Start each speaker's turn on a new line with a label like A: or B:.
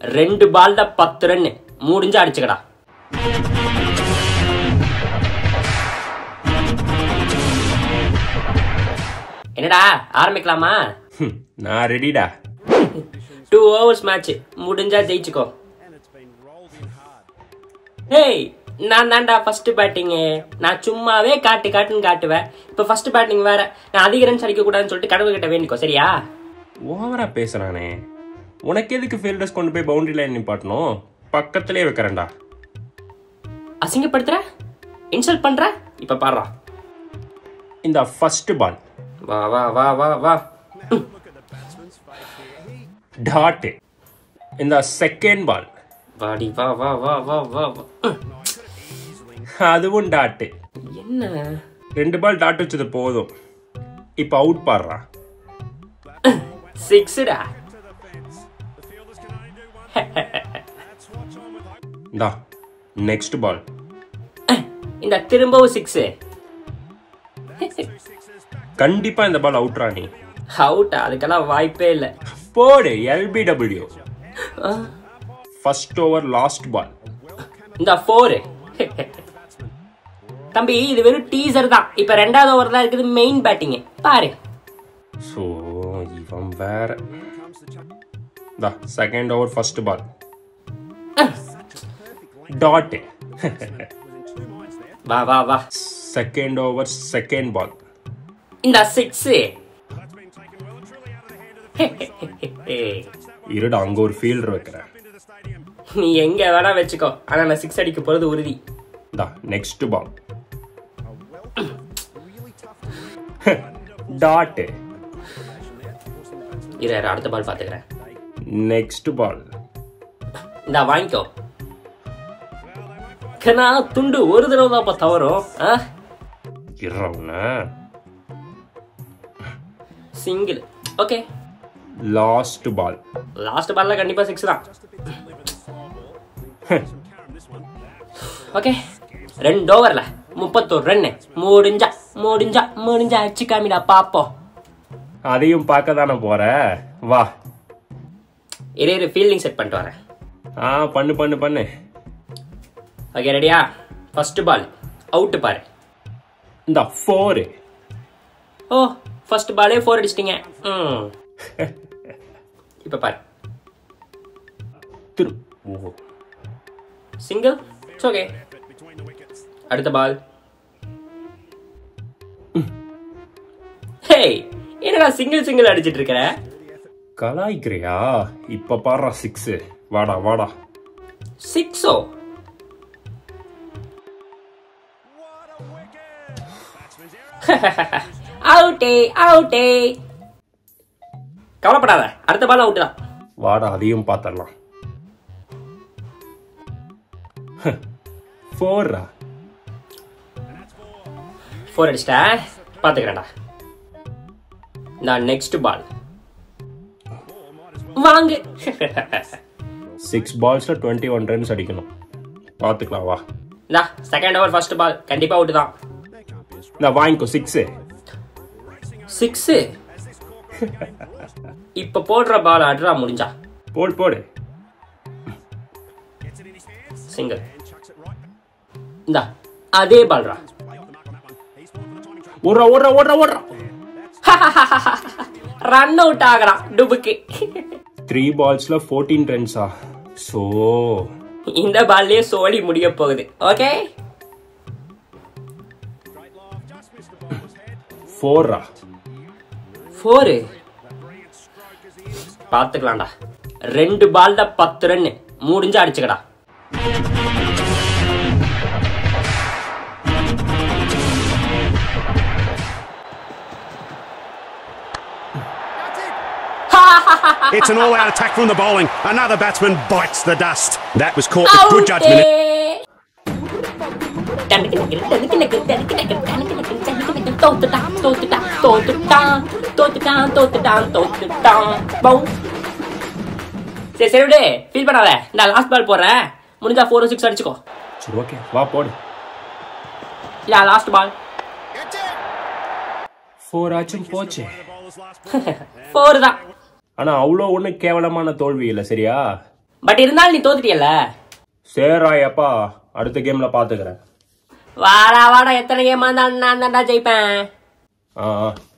A: ரெண்டு பால் தான் பத்து ரன் முடிஞ்சா அடிச்சுக்கடா என்னடா ஆரம்பிக்கலாமா
B: ஹம், நான் ரெடிடா
A: டூ ஓவர்ஸ் மேட்ச் முடிஞ்சா ஜெயிச்சுக்கோ ஹேய் நான் தான்டா ஃபர்ஸ்ட் பேட்டிங்கு நான் சும்மாவே காட்டு காட்டுன்னு காட்டுவேன் இப்போ ஃபர்ஸ்ட் பேட்டிங் வேற நான் அதிக ரன்ஸ் அடிக்க கூடாதுன்னு சொல்லிட்டு கடவுள் கிட்ட வேண்டிக்கோ சரியா
B: ஓவரா பேசுறானே உனக்கு எதுக்கு ஃபீல்டர்ஸ் கொண்டு போய் பவுண்டரி லைன் நிப்பாட்டணும் பக்கத்திலே வைக்கிறேன்டா
A: அசிங்கப்படுத்துற இன்சல்ட் பண்ற இப்ப பாடுறா
B: இந்த ஃபர்ஸ்ட் பால்
A: வா வா வா வா வா
B: டாட் இந்த செகண்ட் பால்
A: வாடி வா வா வா வா வா வா. ம்.
B: அதுவும் டாட்டு
A: என்ன
B: ரெண்டு பால் டாட் வச்சது போதும் இப்போ அவுட் பாடுறா
A: சிக்ஸ்டா
B: இந்தா நெக்ஸ்ட் பால்
A: இந்த திரும்பவும் சிக்ஸ்
B: கண்டிப்பா இந்த பால் அவுட்ரா நீ
A: அவுட்டா அதுக்கெல்லாம் வாய்ப்பே இல்லை
B: போடு LBW first over last ball
A: இந்த ஃபோரு தம்பி இது வெறும் டீசர் தான் இப்ப ரெண்டாவது ஓவர் தான் இருக்குது மெயின் பேட்டிங் பாரு
B: ஸோ இவன் வேற இந்தா second over first ball dot
A: வா வா வா
B: செகண்ட் ஓவர் செகண்ட் பால்
A: இந்த சிக்ஸ்
B: இருடா அங்க ஒரு ஃபீல்டர் வைக்கிறேன்
A: நீ எங்க வேணா வச்சுக்கோ ஆனா நான் சிக்ஸ் அடிக்க போறது உறுதி
B: இந்தா நெக்ஸ்ட் பால் டாட்
A: இரு இரு, அடுத்த பால் பாத்துக்கிறேன்
B: நெக்ஸ்ட் பால்
A: இந்த வாங்கிக்கோ கண்ணா துண்டு ஒரு தடவை தான்ப்பா தவறும் ஆ
B: இருறவன
A: single okay
B: last ball
A: last பால்ல கண்டிப்பா சிக்ஸ் தான் ஓகே ரெண்டு ஓவர்ல முப்பத்தோரு ரன்னு முடிஞ்சா முடிஞ்சா முடிஞ்சா அடிச்சு காமிடா பாப்போம்
B: அதையும் பார்க்க தானே போற வா
A: இரு இரு ஃபீல்டிங் செட் பண்ணிட்டு வரேன்
B: ஆ பண்ணு பண்ணு பண்ணு
A: ஓகே ரெடியா ஃபர்ஸ்ட் பால் அவுட் பாரு
B: இந்த ஃபோரு
A: ஓ ஃபர்ஸ்ட் பாலே ஃபோர் அடிச்சிட்டீங்க ம் இப்போ பாரு
B: திரு ஓ
A: சிங்கிள் இட்ஸ் ஓகே அடுத்த பால் ஹேய் என்னடா சிங்கிள் சிங்கிள் அடிச்சிட்டு இருக்கிற
B: கலாய்க்கிறியா இப்ப பாடுறா சிக்ஸ் வாடா வாடா
A: சிக்ஸோ அவுட்டே அவுட்டே கவலைப்படாத அடுத்த பால் அவுட் தான்
B: வாடா அதையும் பார்த்தரலாம் ஃபோர்ரா
A: ஃபோர் அடிச்சிட்டா பார்த்துக்கிறேன்டா நான் நெக்ஸ்ட் பால் வாங்கு
B: சிக்ஸ் பால்ஸ்ல டுவெண்ட்டி ஒன் ரன்ஸ் அடிக்கணும் பார்த்துக்கலாம் வா
A: இந்தா செகண்ட் ஓவர் ஃபர்ஸ்ட் பால் கண்டிப்பா அவுட் தான்
B: இந்த வாங்கிக்கோ சிக்ஸு
A: சிக்ஸு இப்ப போடுற பால் அட்ரா முடிஞ்சா
B: போடு போடு
A: சிங்கிள் இந்தா அதே பால்ரா
B: ஓடுறா ஓடுறா ஓடுறா ஓடுறா
A: ரன் அவுட் ஆகுறான் டுபுக்கு
B: த்ரீ பால்ஸ்ல ஃபோர்டீன் ரன்ஸா ஸோ
A: இந்த பால்லயே சோழி முடிய போகுது ஓகே
B: ஃபோர்ரா
A: ஃபோரு பாத்துக்கலாம்டா ரெண்டு பால் தான் பத்து ரன் முடிஞ்சா அடிச்சுக்கடா
C: It's an all-out attack from the bowling. Another batsman bites the dust. That was caught with good judgment.
A: தோத்துட்டான் தோத்துட்டான் தோத்துட்டான் தோத்துட்டான் தோத்துட்டான் தோத்துட்டான் பவுன் சரி சரி விடு ஃபீல் பண்ணாத நான் லாஸ்ட் பால் போடுறேன் முடிஞ்சா ஃபோர் சிக்ஸ் அடிச்சுக்கோ
B: சரி ஓகே வா போடு
A: இல்ல லாஸ்ட் பால்
B: ஃபோர் ஆச்சும் போச்சு
A: ஃபோர் தான்
B: ஆனா அவ்வளோ ஒன்றும் கேவலமான தோல்வி இல்லை சரியா
A: பட் இருந்தாலும் நீ தோத்துட்டியல்ல
B: சேராயப்பா அடுத்த கேம்ல பாத்துக்கிறேன்
A: வாடா வாடா எத்தனை கேமா இருந்தாலும் நான் தான்டா ஜெயிப்பேன்
B: ஆ ஆ